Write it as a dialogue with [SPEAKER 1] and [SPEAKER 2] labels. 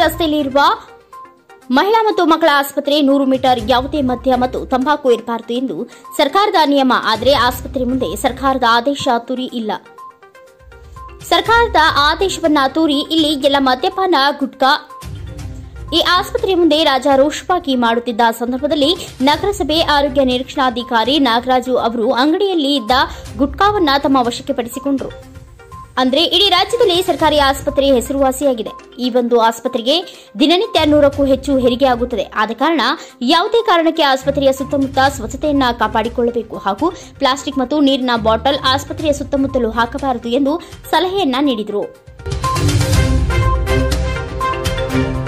[SPEAKER 1] ರಸ್ತೆಯಲ್ಲಿರುವ ಮಹಿಳಾ ಮತ್ತು ಮಕ್ಕಳ ಆಸ್ಪತ್ರೆ ನೂರು ಮೀಟರ್ ಯಾವುದೇ ಮದ್ಯ ಮತ್ತು ತಂಬಾಕು ಇರಬಾರದು ಎಂದು ಸರ್ಕಾರದ ನಿಯಮ ಆದರೆ ಆಸ್ಪತ್ರೆ ಮುಂದೆ ಸರ್ಕಾರದ ಆದೇಶ ತುರಿ ಇಲ್ಲ ಸರ್ಕಾರದ ಆದೇಶವನ್ನ ತೂರಿ ಇಲ್ಲಿ ಎಲ್ಲ ಮದ್ಯಪಾನ ಗುಟ್ಕಾ ಈ ಆಸ್ಪತ್ರೆ ಮುಂದೆ ರಾಜಾರೋಷವಾಗಿ ಮಾಡುತ್ತಿದ್ದ ಸಂದರ್ಭದಲ್ಲಿ ನಗರಸಭೆ ಆರೋಗ್ಯ ನಿರೀಕ್ಷಣಾಧಿಕಾರಿ ನಾಗರಾಜು ಅವರು ಅಂಗಡಿಯಲ್ಲಿ ಇದ್ದ ಗುಟ್ಕಾವನ್ನ ತಮ್ಮ ವಶಕ್ಕೆ ಪಡಿಸಿಕೊಂಡರು ಅಂದ್ರೆ ಇಡೀ ರಾಜ್ಯದಲ್ಲಿ ಸರ್ಕಾರಿ ಆಸ್ಪತ್ರೆ ಹೆಸರುವಾಸಿಯಾಗಿದೆ ಈ ಒಂದು ಆಸ್ಪತ್ರೆಗೆ ದಿನನಿತ್ಯ ನೂರಕ್ಕೂ ಹೆಚ್ಚು ಹೆರಿಗೆ ಆಗುತ್ತದೆ ಆದ ಕಾರಣ ಯಾವುದೇ ಕಾರಣಕ್ಕೆ ಆಸ್ಪತ್ರೆಯ ಸುತ್ತಮುತ್ತ ಸ್ವಚ್ಛತೆಯನ್ನ ಕಾಪಾಡಿಕೊಳ್ಳಬೇಕು ಹಾಗೂ ಪ್ಲಾಸ್ಟಿಕ್ ಮತ್ತು ನೀರಿನ ಬಾಟಲ್ ಆಸ್ಪತ್ರೆಯ ಸುತ್ತಮುತ್ತಲೂ ಹಾಕಬಾರದು ಎಂದು ಸಲಹೆಯನ್ನ ನೀಡಿದರು